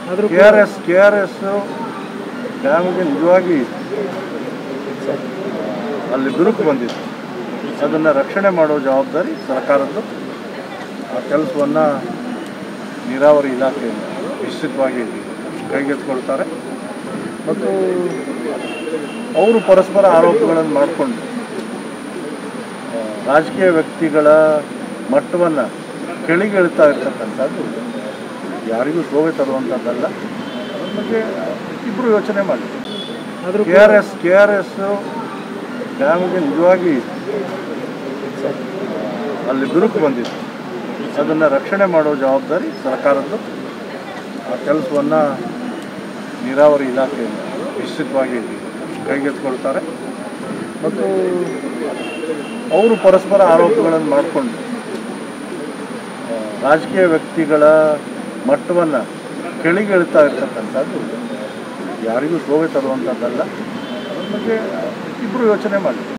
ಆದರೂ K R S K R S ಡ್ಯಾಮಿಗೆ ನಿಜವಾಗಿ ಅಲ್ಲಿ ಬಿರುಕು ಬಂದಿತ್ತು ಅದನ್ನು ರಕ್ಷಣೆ ಮಾಡೋ ಜವಾಬ್ದಾರಿ ಸರ್ಕಾರದ್ದು ಆ ಕೆಲಸವನ್ನು ನೀರಾವರಿ ಇಲಾಖೆಯಿಂದ ನಿಶ್ಚಿತವಾಗಿ ಕೈಗೆತ್ತಿಕೊಳ್ತಾರೆ ಮತ್ತು ಅವರು ಪರಸ್ಪರ ಆರೋಪಗಳನ್ನು ಮಾಡಿಕೊಂಡು ಆ, ರಾಜಕೀಯ ವ್ಯಕ್ತಿಗಳ ಮಟ್ಟವನ್ನು ಕೆಳಗಿಳ್ತಾ ಇರ್ತಕ್ಕಂಥದ್ದು ಯಾರಿಗೂ ಶೋಭೆ ತರುವಂಥದ್ದಲ್ಲ ಅದ್ರ ಬಗ್ಗೆ ಇಬ್ಬರು ಯೋಚನೆ ಮಾಡಿ ಆದರೂ K R S K R S ಡ್ಯಾಮಿಗೆ ನಿಜವಾಗಿ ಅಲ್ಲಿ ಬಿರುಕು ಬಂದಿತ್ತು ಅದನ್ನು ರಕ್ಷಣೆ ಮಾಡೋ ಜವಾಬ್ದಾರಿ ಸರ್ಕಾರದ್ದು ಆ ಕೆಲಸವನ್ನು ನೀರಾವರಿ ಇಲಾಖೆಯಿಂದ ನಿಶ್ಚಿತವಾಗಿ ಕೈಗೆತ್ತಿಕೊಳ್ತಾರೆ ಮತ್ತು ಅವರು ಪರಸ್ಪರ ಆರೋಪಗಳನ್ನು ಮಾಡಿಕೊಂಡು ಆ, ರಾಜಕೀಯ ವ್ಯಕ್ತಿಗಳ ಮಟ್ಟವನ್ನು ಕೆಳಗಿಳ್ತಾ ಇರ್ತಕ್ಕಂಥದ್ದು ಯಾರಿಗೂ ಶೋಭೆ ತರುವಂಥದ್ದಲ್ಲ ಅದ್ರ ಬಗ್ಗೆ ಇಬ್ಬರು ಯೋಚನೆ ಮಾಡಿ